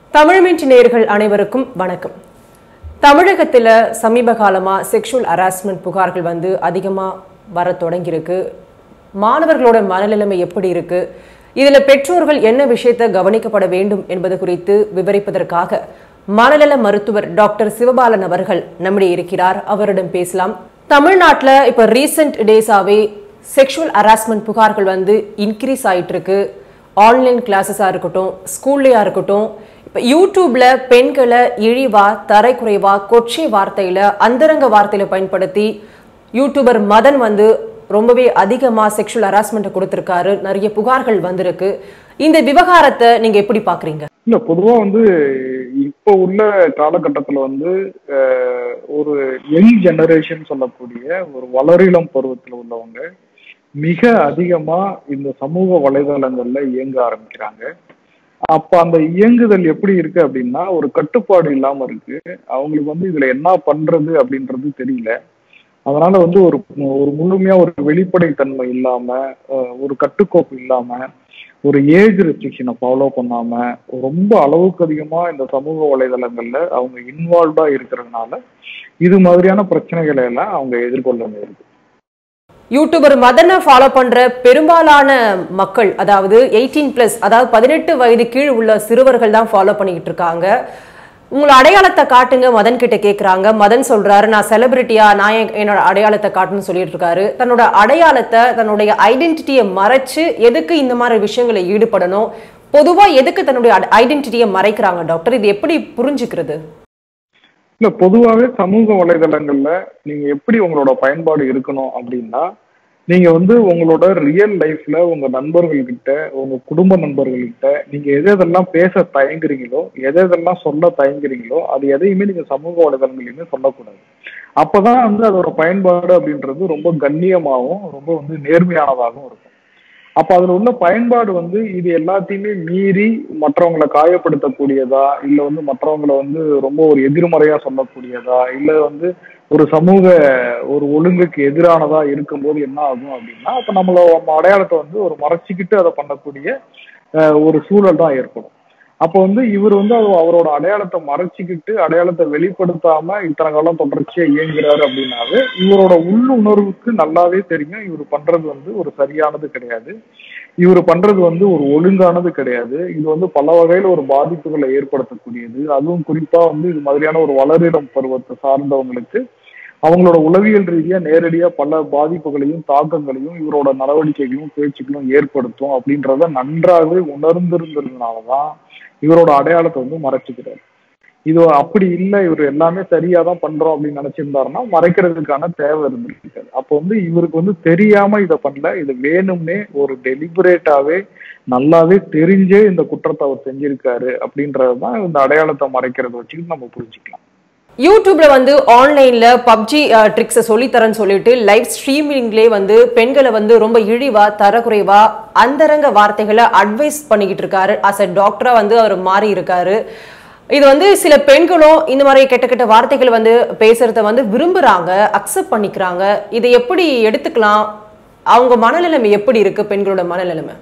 Tamil mint நேயர்கள் அனைவருக்கும் வணக்கம் தமிழகத்துல சமீப காலமா செக்ஷுவல் ஹராஸ்மெண்ட் புகார்கள் வந்து அதிகமா வர தொடங்கியிருக்கு மாணவர்களோட மனநிலைமை எப்படி இருக்கு இதுல பெற்றோர்கள் என்ன விஷயத்தை கவனிக்கப்பட வேண்டும் என்பது குறித்து விவரிப்பதற்காக மனநல மருத்துவர் டாக்டர் சிவபாலன் அவர்கள் நம்மிடையே இருக்கிறார் அவரிடம் பேசலாம் தமிழ்நாட்டுல இப்ப ரீசெண்ட் டேஸாவே செக்ஷுவல் ஹராஸ்மெண்ட் புகார்கள் வந்து இன்க்ரீஸ் ஆயிட்டு இருக்கு ஆன்லைன் கிளாஸஸாக இருக்கட்டும் ஸ்கூல்லையா இருக்கட்டும் இப்போ யூடியூப்ல பெண்களை இழிவா தரைக்குறைவா கொச்சை வார்த்தையில அந்தரங்க வார்த்தையில பயன்படுத்தி யூடியூபர் மதன் வந்து ரொம்பவே அதிகமா செக்ஷுவல் ஹராஸ்மெண்ட் கொடுத்திருக்காரு நிறைய புகார்கள் வந்திருக்கு இந்த விவகாரத்தை நீங்க எப்படி பாக்குறீங்க இல்ல பொதுவா வந்து இப்போ உள்ள காலகட்டத்துல வந்து அஹ், ஒரு யங் ஜெனரேஷன் சொல்லக்கூடிய ஒரு வளரிளம் பருவத்துல உள்ளவங்க மிக அதிகமா இந்த சமூக வலைதளங்கள்ல இயங்க ஆரம்பிக்கிறாங்க அப்ப அந்த இயங்குதல் எப்படி இருக்கு அப்படின்னா ஒரு கட்டுப்பாடு இல்லாம இருக்கு அவங்களுக்கு வந்து இதுல என்ன பண்றது அப்படின்றது தெரியல அதனால வந்து ஒரு ஒரு முழுமையா ஒரு வெளிப்படைத்தன்மை இல்லாம அஹ், ஒரு கட்டுக்கோப்பு இல்லாம ஒரு ஏஜ் ரெஸ்ட்ரிக்ஷனை ஃபாலோ பண்ணாம ரொம்ப அளவுக்கு அதிகமா இந்த சமூக வலைதளங்கள்ல அவங்க இன்வால்வ்டா இருக்கிறதுனால இது மாதிரியான பிரச்சனைகளை எல்லாம் அவங்க எதிர்கொள்ள நேருது யூடியூபர் மதனை ஃபாலோ பண்ற பெரும்பாலான மக்கள் அதாவது எயிட்டீன் பிளஸ் அதாவது பதினெட்டு வயது கீழ் உள்ள சிறுவர்கள் தான் ஃபாலோ பண்ணிக்கிட்டு இருக்காங்க உங்களை அடையாளத்தை காட்டுங்க மதன் கிட்ட கேக்குறாங்க மதன் சொல்றாரு நான் செலிபிரிட்டியா நான் என்- என்னோட அடையாளத்தை காட்டுன்னு சொல்லிட்டு இருக்காரு தன்னோட அடையாளத்தை தன்னுடைய ஐடென்டிட்டியை மறைச்சு எதுக்கு இந்த மாதிரி விஷயங்களை ஈடுபடணும் பொதுவா எதுக்கு தன்னுடைய ஐடென்டிட்டியை மறைக்கிறாங்க டாக்டர் இது எப்படி புரிஞ்சுக்கிறது இல்ல பொதுவாகவே சமூக வலைதளங்கள்ல நீங்க எப்படி உங்களோட பயன்பாடு இருக்கணும் அப்படின்னா நீங்க வந்து உங்களோட ரியல் லைஃப்ல உங்க நண்பர்கள்கிட்ட உங்க குடும்ப நண்பர்கள்கிட்ட நீங்க எது எதெல்லாம் பேச தயங்குறீங்களோ எது எதெல்லாம் சொல்ல தயங்குறீங்களோ அது எதையுமே நீங்க சமூக வலைதளங்களையுமே சொல்லக்கூடாது அப்பதான் வந்து அதோட பயன்பாடு அப்படின்றது ரொம்ப கண்ணியமாகவும் ரொம்ப வந்து நேர்மையானதாகவும் இருக்கும் அப்ப அதுல உள்ள பயன்பாடு வந்து இது எல்லாத்தையுமே மீறி மற்றவங்களை காயப்படுத்தக்கூடியதா இல்ல வந்து மற்றவங்களை வந்து ரொம்ப ஒரு எதிர்மறையா சொல்லக்கூடியதா இல்ல வந்து ஒரு சமூக ஒரு ஒழுங்குக்கு எதிரானதா இருக்கும்போது என்ன ஆகும் அப்படின்னா அப்ப நம்மள நம்ம அடையாளத்தை வந்து ஒரு மறைச்சிக்கிட்டு அதை பண்ணக்கூடிய அஹ், ஒரு சூழல் தான் ஏற்படும் அப்போ வந்து இவர் வந்து அவ- அவரோட அடையாளத்தை மறைச்சிக்கிட்டு அடையாளத்தை வெளிப்படுத்தாம இத்தனை காலம் தொடர்ச்சியா இயங்குறாரு அப்படின்னாவே இவரோட உள்ளுணர்வுக்கு நல்லாவே தெரியும் இவர் பண்றது வந்து ஒரு சரியானது கிடையாது இவர் பண்றது வந்து ஒரு ஒழுங்கானது கிடையாது இது வந்து பல வகையில ஒரு பாதிப்புகளை ஏற்படுத்தக்கூடியது அதுவும் குறிப்பா வந்து இது மாதிரியான ஒரு வளரிடம் பருவத்தை சார்ந்தவங்களுக்கு அவங்களோட உளவியல் ரீதியா நேரடியா பல பாதிப்புகளையும் தாக்கங்களையும் இவரோட நடவடிக்கைகளும் பேச்சுக்களும் ஏற்படுத்தும் அப்படின்றத நன்றாகவே உணர்ந்திருந்ததுனாலதான் இவரோட அடையாளத்தை வந்து மறைச்சுக்கிறாரு இது அப்படி இல்லை இவர் எல்லாமே சரியா தான் பண்றோம் அப்படின்னு நினைச்சிருந்தாருன்னா மறைக்கிறதுக்கான தேவை இருந்திருக்காது அப்போ வந்து இவருக்கு வந்து தெரியாம இதை பண்ணல இது வேணும்னே ஒரு டெலிபரேட்டாவே நல்லாவே தெரிஞ்சே இந்த குற்றத்தை அவர் செஞ்சிருக்காரு அப்படின்றதுதான் இந்த அடையாளத்தை மறைக்கிறத வச்சுக்கிட்டு நம்ம புரிஞ்சுக்கலாம் யூடியூப்ல வந்து ஆன்லைன்ல பப்ஜி ட்ரிக்ஸை சொல்லித்தரேன்னு சொல்லிட்டு லைவ் ஸ்ட்ரீமிங்லேயே வந்து பெண்களை வந்து ரொம்ப இழிவா தரக்குறைவா அந்தரங்க வார்த்தைகளை அட்வைஸ் பண்ணிக்கிட்டு இருக்காரு அஸ் அ டாக்டரா வந்து அவர் மாறி இருக்காரு இது வந்து சில பெண்களும் இந்த மாதிரி கெட்ட கெட்ட வார்த்தைகள் வந்து பேசுறத வந்து விரும்புறாங்க அக்செப்ட் பண்ணிக்கிறாங்க இதை எப்படி எடுத்துக்கலாம் அவங்க மனநிலைமை எப்படி இருக்கு பெண்களோட மனநிலைமை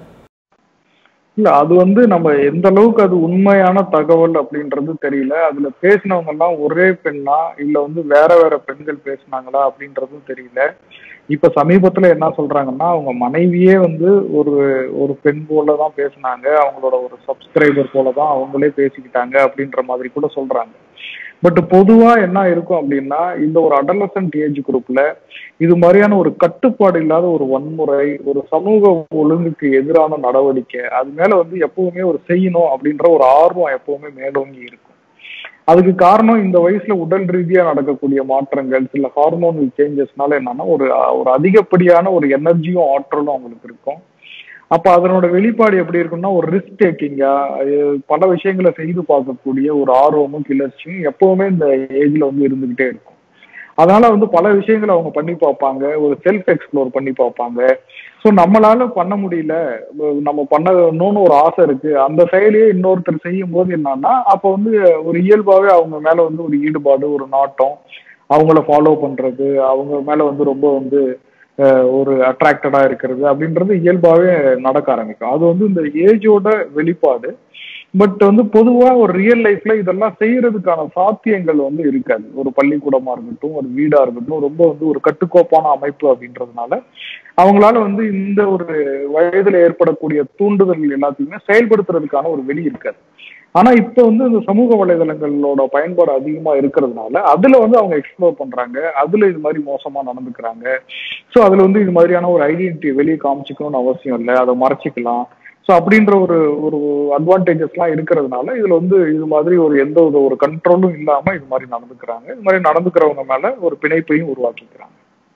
இல்ல அது வந்து நம்ம எந்த அளவுக்கு அது உண்மையான தகவல் அப்படின்றது தெரியல அதுல பேசினவங்க எல்லாம் ஒரே பெண்ணா இல்ல வந்து வேற வேற பெண்கள் பேசினாங்களா அப்படின்றதும் தெரியல இப்ப சமீபத்துல என்ன சொல்றாங்கன்னா அவங்க மனைவியே வந்து ஒரு ஒரு பெண் போல தான் பேசினாங்க அவங்களோட ஒரு சப்ஸ்கிரைபர் போல தான் அவங்களே பேசிக்கிட்டாங்க அப்படின்ற மாதிரி கூட சொல்றாங்க பட் பொதுவா என்ன இருக்கும் அப்படின்னா இந்த ஒரு அடலசன்ட் ஏஜ் குரூப்ல இது மாதிரியான ஒரு கட்டுப்பாடு இல்லாத ஒரு வன்முறை ஒரு சமூக ஒழுங்குக்கு எதிரான நடவடிக்கை அது மேல வந்து எப்பவுமே ஒரு செய்யணும் அப்படின்ற ஒரு ஆர்வம் எப்பவுமே மேலோங்கி இருக்கும் அதுக்கு காரணம் இந்த வயசுல உடல் ரீதியா நடக்கக்கூடிய மாற்றங்கள் சில ஹார்மோனல் சேஞ்சஸ்னால என்னன்னா ஒரு ஒரு அதிகப்படியான ஒரு எனர்ஜியும் ஆற்றலும் அவங்களுக்கு இருக்கும் அப்ப அதனோட வெளிப்பாடு எப்படி இருக்கும்னா ஒரு ரிஸ்க் டேக்கிங்கா பல விஷயங்களை செய்து பார்க்கக்கூடிய ஒரு ஆர்வமும் கிளர்ச்சியும் எப்பவுமே இந்த ஏஜ்ல வந்து இருந்துகிட்டே இருக்கும் அதனால வந்து பல விஷயங்களை அவங்க பண்ணி பார்ப்பாங்க ஒரு செல்ஃப் எக்ஸ்ப்ளோர் பண்ணி பார்ப்பாங்க ஸோ நம்மளால பண்ண முடியல அஹ் நம்ம பண்ணணும்னு ஒரு ஆசை இருக்கு அந்த செயலையே இன்னொருத்தர் செய்யும் போது என்னன்னா அப்போ வந்து ஒரு இயல்பாவே அவங்க மேல வந்து ஒரு ஈடுபாடு ஒரு நாட்டம் அவங்கள ஃபாலோ பண்றது அவங்க மேல வந்து ரொம்ப வந்து அஹ், ஒரு அட்ராக்டடா இருக்கிறது அப்படின்றது இயல்பாவே நடக்க ஆரம்பிக்கும் அது வந்து இந்த ஏஜோட வெளிப்பாடு பட் வந்து பொதுவா ஒரு ரியல் லைஃப்ல இதெல்லாம் செய்யறதுக்கான சாத்தியங்கள் வந்து இருக்காது ஒரு பள்ளிக்கூடமா இருக்கட்டும் ஒரு வீடா இருக்கட்டும் ரொம்ப வந்து ஒரு கட்டுக்கோப்பான அமைப்பு அப்படின்றதுனால அவங்களால வந்து இந்த ஒரு வயதுல ஏற்படக்கூடிய தூண்டுதல் எல்லாத்தையுமே செயல்படுத்துறதுக்கான ஒரு வெளி இருக்காது ஆனா இப்ப வந்து இந்த சமூக வலைதளங்களோட பயன்பாடு அதிகமா இருக்கிறதுனால அதுல வந்து அவங்க எக்ஸ்ப்ளோர் பண்றாங்க அதுல இது மாதிரி மோசமா நடந்துக்கிறாங்க சோ அதுல வந்து இது மாதிரியான ஒரு ஐடென்டிட்டி வெளியே காமிச்சிக்கணும்னு அவசியம் இல்லை அதை மறைச்சிக்கலாம் ஸோ அப்படின்ற ஒரு ஒரு அட்வான்டேஜஸ்லாம் இருக்கிறதுனால இதுல வந்து இது மாதிரி ஒரு எந்த ஒரு ஒரு கண்ட்ரோலும் இல்லாம இது மாதிரி நடந்துக்கிறாங்க இது மாதிரி நடந்துக்கிறவங்க மேல ஒரு பிணைப்பையும் உருவாக்கிக்கிறாங்க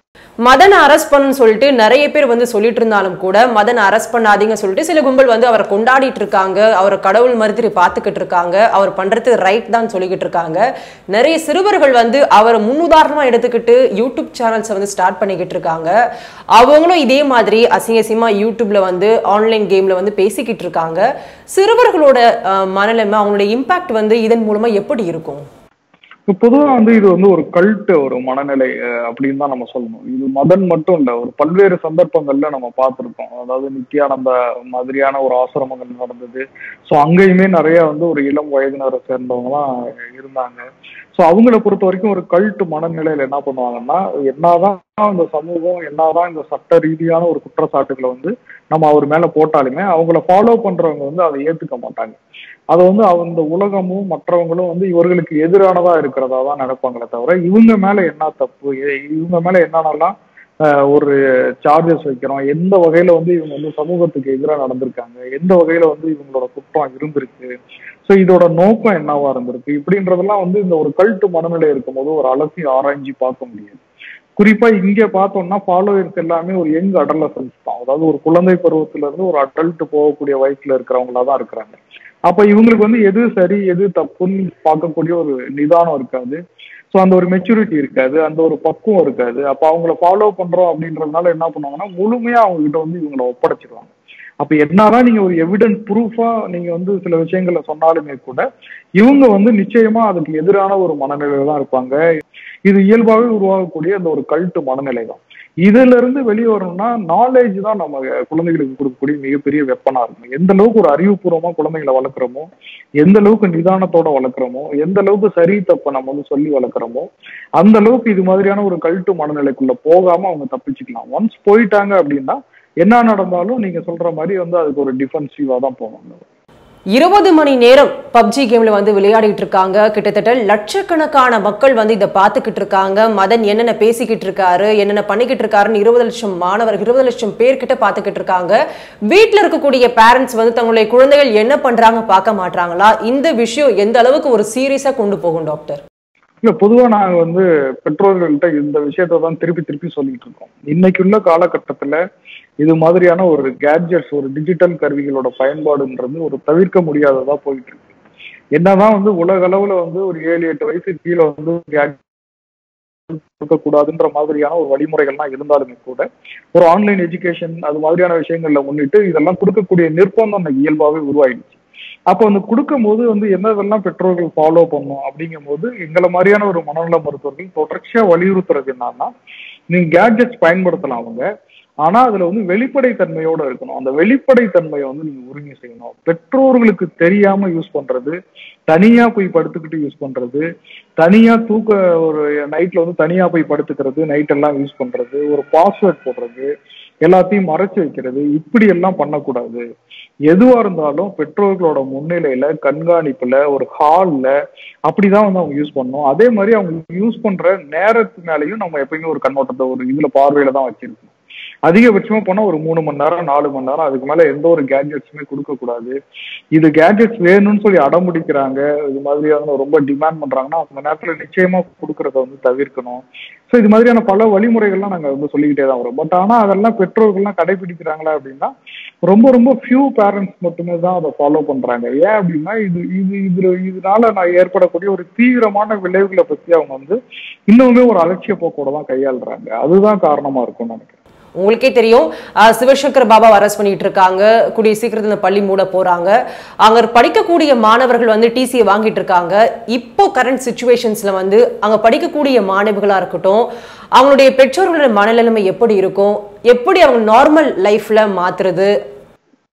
மதனை அரெஸ்ட் பண்ணுன்னு சொல்லிட்டு நிறைய பேர் வந்து சொல்லிட்டு இருந்தாலும் கூட மதனை அரெஸ்ட் பண்ணாதீங்க சொல்லிட்டு சில கும்பல் வந்து அவரை கொண்டாடிட்டு இருக்காங்க அவரை கடவுள் மறுத்திரி பார்த்துக்கிட்டு இருக்காங்க அவர் பண்றது ரைட் தான் சொல்லிக்கிட்டு இருக்காங்க நிறைய சிறுவர்கள் வந்து அவரை முன்னுதாரணமா எடுத்துக்கிட்டு யூடியூப் சேனல்ஸை வந்து ஸ்டார்ட் பண்ணிக்கிட்டு இருக்காங்க அவங்களும் இதே மாதிரி அசிங்க அசிங்கமா யூடியூப்ல வந்து ஆன்லைன் கேம்ல வந்து பேசிக்கிட்டு இருக்காங்க சிறுவர்களோட அஹ், மனநிலைமை அவங்களுடைய இம்பாக்ட் வந்து இதன் மூலமா எப்படி இருக்கும் இப்போ பொதுவா வந்து இது வந்து ஒரு கல்ட் ஒரு மனநிலை அஹ், அப்படின்னு தான் நம்ம சொல்லணும் இது மதன் மட்டும் இல்ல ஒரு பல்வேறு சந்தர்ப்பங்கள்ல நம்ம பார்த்திருக்கோம் அதாவது நித்யானந்த மாதிரியான ஒரு ஆசிரமங்கள் நடந்தது ஸோ அங்கேயுமே நிறைய வந்து ஒரு இளம் வயதினரை சேர்ந்தவங்கலாம் இருந்தாங்க ஸோ அவங்கள பொறுத்த வரைக்கும் ஒரு கல்ட் மனநிலையில என்ன பண்ணுவாங்கன்னா என்னதான் இந்த சமூகம் என்னதான் இந்த சட்ட ரீதியான ஒரு குற்றச்சாட்டுகளை வந்து நம்ம அவர் மேல போட்டாலுமே அவங்கள ஃபாலோ பண்றவங்க வந்து அதை ஏத்துக்க மாட்டாங்க அதை வந்து அந்த உலகமும் மற்றவங்களும் வந்து இவர்களுக்கு எதிரானதா இருக்கிறதா தான் நினைப்பாங்களே தவிர இவங்க மேல என்ன தப்பு இ- இவங்க மேல என்னென்னலாம் ஆஹ், ஒரு சார்ஜஸ் வைக்கிறோம் எந்த வகையில வந்து இவங்க வந்து சமூகத்துக்கு எதிராக நடந்திருக்காங்க எந்த வகையில வந்து இவங்களோட குற்றம் இருந்திருக்கு ஸோ இதோட நோக்கம் என்னவா இருந்திருக்கு இப்படின்றதெல்லாம் வந்து இந்த ஒரு கல்ட்டு மனநிலை இருக்கும்போது ஒரு அலசி ஆராய்ஞ்சு பார்க்க முடியாது குறிப்பா இங்க பார்த்தோம்னா ஃபாலோவர்ஸ் எல்லாமே ஒரு யங் அடலசன்ஸ் தான் அதாவது ஒரு குழந்தை பருவத்துல இருந்து ஒரு அடல்ட் போகக்கூடிய வயசுல இருக்கிறவங்களா தான் இருக்கிறாங்க அப்ப இவங்களுக்கு வந்து எது சரி எது தப்புன்னு பார்க்கக்கூடிய ஒரு நிதானம் இருக்காது ஸோ அந்த ஒரு மெச்சூரிட்டி இருக்காது அந்த ஒரு பக்குவம் இருக்காது அப்ப அவங்கள ஃபாலோ பண்றோம் அப்படின்றதுனால என்ன பண்ணுவாங்கன்னா முழுமையா அவங்க கிட்ட வந்து இவங்களை ஒப்படைச்சிருவாங்க அப்ப என்னதான் நீங்க ஒரு எவிடன்ஸ் ப்ரூஃபா நீங்க வந்து சில விஷயங்களை சொன்னாலுமே கூட இவங்க வந்து நிச்சயமா அதுக்கு எதிரான ஒரு மனநிலையில தான் இருப்பாங்க இது இயல்பாகவே உருவாகக்கூடிய அந்த ஒரு கல்ட்டு மனநிலை தான் இதுல இருந்து வெளியே வரணும்னா நாலேஜ் தான் நம்ம குழந்தைகளுக்கு கொடுக்கக்கூடிய மிகப்பெரிய வெப்பனா இருக்கும் எந்த அளவுக்கு ஒரு அறிவுபூர்வமா குழந்தைகளை வளர்க்குறோமோ எந்த அளவுக்கு நிதானத்தோட வளர்க்குறோமோ எந்த அளவுக்கு சரி தப்ப நம்ம வந்து சொல்லி வளர்க்குறோமோ அந்த அளவுக்கு இது மாதிரியான ஒரு கல்ட்டு மனநிலைக்குள்ள போகாம அவங்க தப்பிச்சுக்கலாம் ஒன்ஸ் போயிட்டாங்க அப்படின்னா என்ன நடந்தாலும் நீங்க சொல்ற மாதிரி வந்து அதுக்கு ஒரு டிஃபென்சிவா தான் போவாங்க இருபது மணி நேரம் பப்ஜி கேம்ல வந்து விளையாடிட்டு இருக்காங்க கிட்டத்தட்ட லட்சக்கணக்கான மக்கள் வந்து இதை பார்த்துக்கிட்டு இருக்காங்க மதன் என்னென்ன பேசிக்கிட்டு இருக்காரு என்னென்ன பண்ணிக்கிட்டு இருக்காருன்னு இருபது லட்சம் மாணவர்கள் இருபது லட்சம் பேர்கிட்ட பார்த்துக்கிட்டு இருக்காங்க வீட்டில் இருக்கக்கூடிய பேரண்ட்ஸ் வந்து தங்களுடைய குழந்தைகள் என்ன பண்றாங்க பார்க்க மாட்டாங்களா இந்த விஷயம் எந்த அளவுக்கு ஒரு சீரியஸா கொண்டு போகும் டாக்டர் இல்ல பொதுவா நாங்க வந்து பெற்றோர்கள்ட்ட இந்த விஷயத்தை தான் திருப்பி திருப்பி சொல்லிட்டு இருக்கோம் இன்னைக்குள்ள காலகட்டத்துல இது மாதிரியான ஒரு கேட்ஜெட்ஸ் ஒரு டிஜிட்டல் கருவிகளோட பயன்பாடுன்றது ஒரு தவிர்க்க முடியாததா போயிட்டு இருக்கு என்னதான் வந்து உலக அளவுல வந்து ஒரு ஏழு எட்டு வயசு கீழே வந்து இருக்கக்கூடாதுன்ற மாதிரியான ஒரு வழிமுறைகள்லாம் இருந்தாலுமே கூட ஒரு ஆன்லைன் எஜுகேஷன் அது மாதிரியான விஷயங்கள்ல முன்னிட்டு இதெல்லாம் கொடுக்கக்கூடிய நிர்பந்தம் இன்னைக்கு இயல்பாவே உருவாயிடுச்சு அப்போ வந்து கொடுக்கும்போது வந்து என்னதெல்லாம் பெற்றோர்கள் ஃபாலோ பண்ணும் அப்படிங்கும் போது எங்களை மாதிரியான ஒரு மனநல மருத்துவர்கள் தொடர்ச்சியா வலியுறுத்துறது என்னன்னா நீங்க கேட்ஜெட்ஸ் பயன்படுத்தலாம் அவங்க ஆனா அதுல வந்து வெளிப்படைத்தன்மையோட இருக்கணும் அந்த வெளிப்படைத்தன்மையை வந்து நீங்க உரிமை செய்யணும் பெற்றோர்களுக்கு தெரியாம யூஸ் பண்றது தனியா போய் படுத்துக்கிட்டு யூஸ் பண்றது தனியா தூக்க ஒரு நைட்ல வந்து தனியா போய் படுத்துக்கிறது நைட் எல்லாம் யூஸ் பண்றது ஒரு பாஸ்வேர்ட் போடுறது எல்லாத்தையும் மறைச்சு வைக்கிறது இப்படி எல்லாம் பண்ணக்கூடாது எதுவா இருந்தாலும் பெற்றோர்களோட முன்னிலையில கண்காணிப்புல ஒரு ஹால்ல அப்படிதான் வந்து அவங்க யூஸ் பண்ணணும் அதே மாதிரி அவங்க யூஸ் பண்ற நேரத்து மேலயும் நம்ம எப்பயுமே ஒரு கண்ணோட்டத்தை ஒரு இதுல பார்வையில தான் வச்சிருக்கணும் அதிகபட்சமா போனா ஒரு மூணு மணி நேரம் நாலு மணி நேரம் அதுக்கு மேல எந்த ஒரு கேட்ஜெட்ஸுமே கொடுக்க கூடாது இது கேட்ஜெட்ஸ் வேணும்னு சொல்லி அடம் பிடிக்கிறாங்க இது மாதிரியான ரொம்ப டிமாண்ட் பண்றாங்கன்னா அந்த நேரத்துல நிச்சயமா கொடுக்கறத வந்து தவிர்க்கணும் ஸோ இது மாதிரியான பல வழிமுறைகள்லாம் நாங்க வந்து சொல்லிக்கிட்டே தான் வரோம் பட் ஆனா அதெல்லாம் பெற்றோர்கள்லாம் கடைபிடிக்கிறாங்களா அப்படின்னா ரொம்ப ரொம்ப ஃபியூ பேரண்ட்ஸ் மட்டுமே தான் அதை ஃபாலோ பண்றாங்க ஏன் அப்படின்னா இது இது இதுல இதனால நான் ஏற்படக்கூடிய ஒரு தீவிரமான விளைவுகளை பத்தி அவங்க வந்து இன்னுமே ஒரு அலட்சிய போக்கோட தான் கையாளுறாங்க அதுதான் காரணமா இருக்கும்னு நினைக்கிறேன் உங்களுக்கே தெரியும் அஹ், சிவசங்கர் பாபா அரெஸ்ட் பண்ணிட்டு இருக்காங்க கூடிய சீக்கிரத்துல இந்த பள்ளி மூட போறாங்க அங்க படிக்கக்கூடிய மாணவர்கள் வந்து டிசியை வாங்கிட்டு இருக்காங்க இப்போ கரண்ட் சுச்சுவேஷன்ஸ்ல வந்து அங்க படிக்கக்கூடிய மாணவிகளா இருக்கட்டும் அவங்களுடைய பெற்றோர்களோட மனநிலைமை எப்படி இருக்கும் எப்படி அவங்க நார்மல் லைஃப்ல மாத்துறது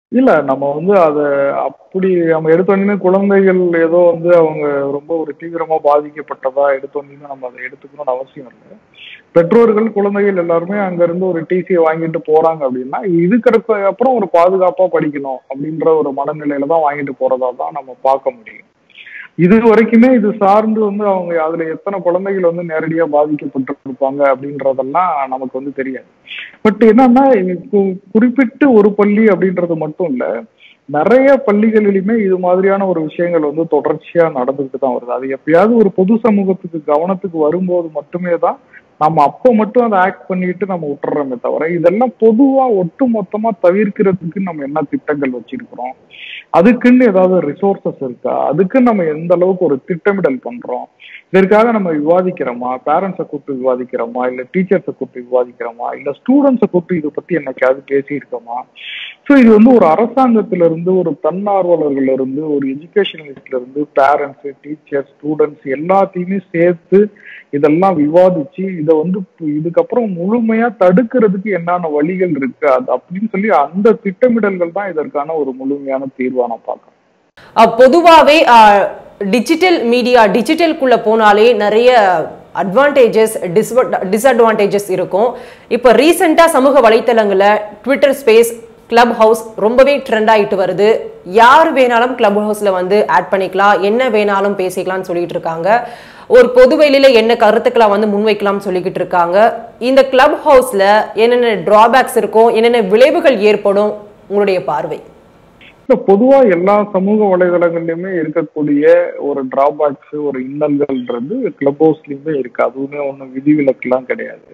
இல்ல நம்ம வந்து அத அப்படி நம்ம எடுத்தோடனே குழந்தைகள் ஏதோ வந்து அவங்க ரொம்ப ஒரு தீவிரமா பாதிக்கப்பட்டதா எடுத்தோடனே நம்ம அதை எடுத்துக்கணும்னு அவசியம் இல்லை பெற்றோர்கள் குழந்தைகள் எல்லாருமே அங்க இருந்து ஒரு டிசியை வாங்கிட்டு போறாங்க அப்படின்னா இதுக்கு அப்புறம் ஒரு பாதுகாப்பா படிக்கணும் அப்படின்ற ஒரு மனநிலையில தான் வாங்கிட்டு போறதா தான் நம்ம பார்க்க முடியும் இது வரைக்குமே இது சார்ந்து வந்து அவங்க அதுல எத்தனை குழந்தைகள் வந்து நேரடியா பாதிக்கப்பட்டிருப்பாங்க அப்படின்றதெல்லாம் நமக்கு வந்து தெரியாது பட் என்னன்னா இது கு- குறிப்பிட்டு ஒரு பள்ளி அப்படின்றது மட்டும் இல்ல நிறைய பள்ளிகளிலுமே இது மாதிரியான ஒரு விஷயங்கள் வந்து தொடர்ச்சியா நடந்துகிட்டு தான் வருது அது எப்பயாவது ஒரு பொது சமூகத்துக்கு கவனத்துக்கு வரும்போது மட்டுமே தான் நம்ம அப்போ மட்டும் அதை ஆக்ட் பண்ணிட்டு நம்ம விட்டுறோமே தவிர இதெல்லாம் பொதுவா ஒட்டு மொத்தமா தவிர்க்கிறதுக்கு நம்ம என்ன திட்டங்கள் வச்சிருக்கிறோம் அதுக்குன்னு ஏதாவது ரிசோர்சஸ் இருக்கா அதுக்கு நம்ம எந்த அளவுக்கு ஒரு திட்டமிடல் பண்றோம் இதற்காக நம்ம விவாதிக்கிறோமா பேரண்ட்ஸை கூப்பிட்டு விவாதிக்கிறோமா இல்ல டீச்சர்ஸை கூப்பிட்டு விவாதிக்கிறோமா இல்ல ஸ்டூடெண்ட்ஸை கூப்பிட்டு இதை பத்தி என்னைக்காவது பேசியிருக்கோமா ஸோ இது வந்து ஒரு அரசாங்கத்துல இருந்து ஒரு தன்னார்வலர்கள்ல இருந்து ஒரு எஜுகேஷனலிஸ்ட்ல இருந்து பேரண்ட்ஸ் டீச்சர்ஸ் ஸ்டூடெண்ட்ஸ் எல்லாத்தையுமே சேர்த்து இதெல்லாம் விவாதிச்சு இதை வந்து இதுக்கப்புறம் முழுமையா தடுக்கிறதுக்கு என்னென்ன வழிகள் இருக்கு அது அப்படின்னு சொல்லி அந்த திட்டமிடல்கள் தான் இதற்கான ஒரு முழுமையான தீர்வா நான் பார்க்கறேன் அஹ், பொதுவாவே டிஜிட்டல் மீடியா டிஜிட்டலுக்குள்ள போனாலே நிறைய அட்வான்டேஜஸ் டிஸ்அட்வான்டேஜஸ் இருக்கும் இப்போ ரீசெண்டாக சமூக வலைத்தளங்கள்ல ட்விட்டர் ஸ்பேஸ் கிளப் ஹவுஸ் ரொம்பவே ட்ரெண்ட் ஆயிட்டு வருது யார் வேணாலும் கிளப் ஹவுஸ்ல வந்து ஆட் பண்ணிக்கலாம் என்ன வேணாலும் பேசிக்கலாம்னு சொல்லிட்டு இருக்காங்க ஒரு பொது வெளியில என்ன கருத்துக்களை வந்து முன்வைக்கலாம்னு சொல்லிக்கிட்டு இருக்காங்க இந்த கிளப் ஹவுஸ்ல என்னென்ன டிராபேக்ஸ் இருக்கும் என்னென்ன விளைவுகள் ஏற்படும் உங்களுடைய பார்வை இல்ல பொதுவா எல்லா சமூக வலைதளங்கள்லயுமே இருக்கக்கூடிய ஒரு டிராபேக்ஸ் ஒரு இன்னல்கள்ன்றது கிளப் ஹவுஸ்லயுமே இருக்கு அதுவுமே ஒன்றும் விதிவிலக்குலாம் கிடையாது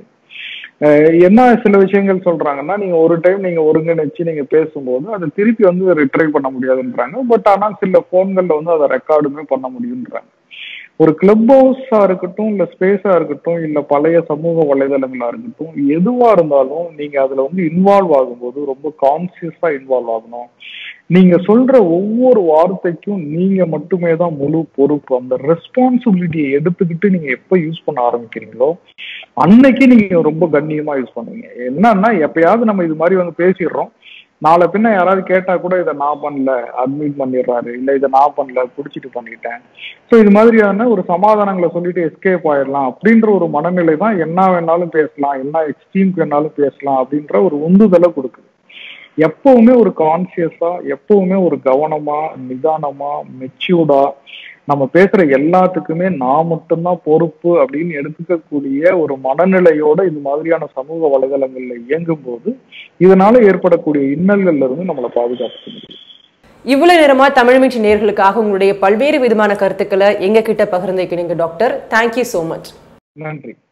அஹ் என்ன சில விஷயங்கள் சொல்றாங்கன்னா நீங்க ஒரு டைம் நீங்க ஒருங்கிணைச்சு நீங்க பேசும்போது அதை திருப்பி வந்து ரிட்ரை பண்ண முடியாதுன்றாங்க பட் ஆனா சில போன்கள்ல வந்து அதை ரெக்கார்டுமே பண்ண முடியுன்றாங்க ஒரு கிளப் ஹவுஸா இருக்கட்டும் இல்ல ஸ்பேஸா இருக்கட்டும் இல்ல பழைய சமூக வலைதளங்களா இருக்கட்டும் எதுவா இருந்தாலும் நீங்க அதுல வந்து இன்வால்வ் ஆகும்போது ரொம்ப கான்சியஸா இன்வால்வ் ஆகணும் நீங்க சொல்ற ஒவ்வொரு வார்த்தைக்கும் நீங்க மட்டுமே தான் முழு பொறுப்பு அந்த ரெஸ்பான்சிபிலிட்டியை எடுத்துக்கிட்டு நீங்க எப்ப யூஸ் பண்ண ஆரம்பிக்கிறீங்களோ அன்னைக்கு நீங்க ரொம்ப கண்ணியமா யூஸ் பண்ணுவீங்க என்னன்னா எப்பயாவது நம்ம இது மாதிரி வந்து பேசிடுறோம் நாளை பின்ன யாராவது கேட்டா கூட இதை நான் பண்ணல அட்மிட் பண்ணிடுறாரு இல்ல இதை நான் பண்ணல குடிச்சிட்டு பண்ணிட்டேன் ஸோ இது மாதிரியான ஒரு சமாதானங்களை சொல்லிட்டு எஸ்கேப் ஆயிடலாம் அப்படின்ற ஒரு மனநிலை தான் என்ன வேணாலும் பேசலாம் என்ன எக்ஸ்ட்ரீம்க்கு வேணாலும் பேசலாம் அப்படின்ற ஒரு உந்துதலை கொடுக்குது எப்பவுமே ஒரு கான்சியஸா எப்பவுமே ஒரு கவனமா நிதானமா மெச்சூர்டா நம்ம பேசுற எல்லாத்துக்குமே நான் மட்டும்தான் பொறுப்பு அப்படின்னு எடுத்துக்கக்கூடிய ஒரு மனநிலையோட இது மாதிரியான சமூக வலைதளங்கள்ல இயங்கும் போது இதனால ஏற்படக்கூடிய இன்னல்கள்ல இருந்து நம்மளை பாதுகாத்துக்க முடியும் இவ்வளவு நேரமா தமிழ் மீட்சி நேர்களுக்காக உங்களுடைய பல்வேறு விதமான கருத்துக்களை எங்க கிட்ட பகிர்ந்துக்கிறீங்க டாக்டர் தேங்க்யூ so மச் நன்றி